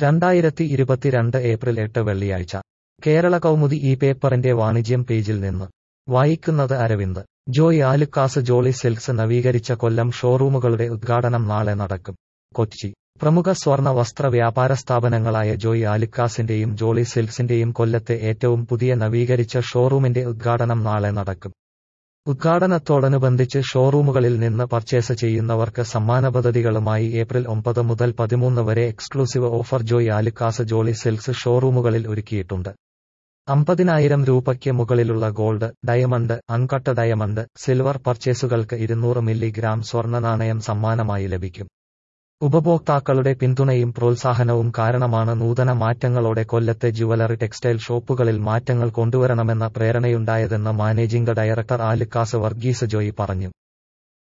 രണ്ടായിരത്തി ഇരുപത്തിരണ്ട് ഏപ്രിൽ എട്ട് വെള്ളിയാഴ്ച കേരള കൗമുദി ഈ പേപ്പറിന്റെ വാണിജ്യം പേജിൽ നിന്ന് വായിക്കുന്നത് അരവിന്ദ് ജോയ് ആലുക്കാസ് ജോളി സിൽക്സ് നവീകരിച്ച കൊല്ലം ഷോറൂമുകളുടെ ഉദ്ഘാടനം നാളെ നടക്കും കൊച്ചി പ്രമുഖ സ്വർണ വസ്ത്ര വ്യാപാര സ്ഥാപനങ്ങളായ ജോയ് ആലുക്കാസിന്റെയും ജോളി സിൽക്സിന്റെയും കൊല്ലത്തെ ഏറ്റവും പുതിയ നവീകരിച്ച ഷോറൂമിന്റെ ഉദ്ഘാടനം നാളെ നടക്കും ഉദ്ഘാടനത്തോടനുബന്ധിച്ച് ഷോറൂമുകളിൽ നിന്ന് പർച്ചേസ് ചെയ്യുന്നവർക്ക് സമ്മാന പദ്ധതികളുമായി ഏപ്രിൽ ഒമ്പത് മുതൽ പതിമൂന്ന് വരെ എക്സ്ക്ലൂസീവ് ഓഫർ ജോയ് ആലുക്കാസ് ജോളി സിൽക്സ് ഷോറൂമുകളിൽ ഒരുക്കിയിട്ടുണ്ട് അമ്പതിനായിരം രൂപയ്ക്ക് മുകളിലുള്ള gold diamond uncut diamond silver പർച്ചേസുകൾക്ക് ഇരുന്നൂറ് മില്ലിഗ്രാം സ്വർണ്ണ നാണയം സമ്മാനമായി ലഭിക്കും ഉപഭോക്താക്കളുടെ പിന്തുണയും പ്രോത്സാഹനവും കാരണമാണ് നൂതന മാറ്റങ്ങളോടെ കൊല്ലത്തെ ജുവലറി ടെക്സ്റ്റൈൽ ഷോപ്പുകളിൽ മാറ്റങ്ങൾ കൊണ്ടുവരണമെന്ന പ്രേരണയുണ്ടായതെന്ന് മാനേജിംഗ് ഡയറക്ടർ ആലുക്കാസ് വർഗീസ് ജോയി പറഞ്ഞു